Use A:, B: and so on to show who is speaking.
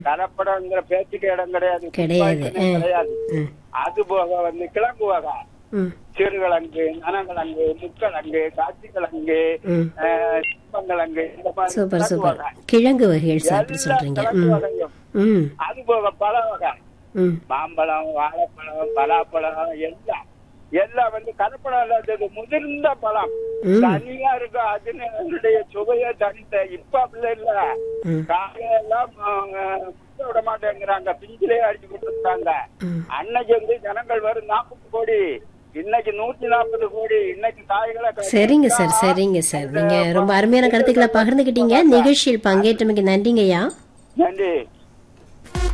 A: கலப்படங்கிற பேச்சுக்கு இடம் கிடையாது
B: கிடையாது.
A: உப்பாய்ச்சலே கிடையாது
B: ம்
A: அது போக வந்து கிழங்கு வகை
B: ம்
A: சிறுகிழங்கு நனங்கிழங்கு முக்கிழங்கு காட்சிக்கிழங்கு
B: ம்
A: அஹ், சிப்பங்கிழங்கு இந்த மாதிரி
B: சூப்பர்
A: கிழங்கு
B: சூப்பர்
A: வகை.
B: கிழங்கு வகைகள் சாப்பிட
A: எல்லா
B: சொல்றீங்க
A: கிழங்கு
B: ம்
A: வகையும்
B: ம்
A: அது போக பல வகை
B: ம்
A: மாம்பழம் வாழைப்பழம் பலாப்பழம் எல்லாம் எல்லாம் வந்து கலப்படம் இல்லாதது முதிர்ந்த பழம்
B: ம்.
A: தனியா இருக்கும் அதனுடைய சுவைய தனித்த இப்ப அப்படி இல்ல
B: ம்.
A: காயெல்லாம் அஹ், முட்டை விட மாட்டேங்கிறாங்க பிஞ்சிலே அடிச்சு கொடுத்துருக்காங்க
B: ம்.
A: அன்னைக்கு வந்து ஜனங்கள் வரும் நாற்பது கோடி இன்னைக்கு நூத்தி நாற்பது கோடி இன்னைக்கு காய்களை
B: சரிங்க சார் சரிங்க சார் நீங்க ரொம்ப அருமையான கருத்துக்களை பகிர்ந்துக்கிட்டீங்க நிகழ்ச்சியில் பங்கேற்றமைக்கு நன்றிங்கய்யா
A: நன்றி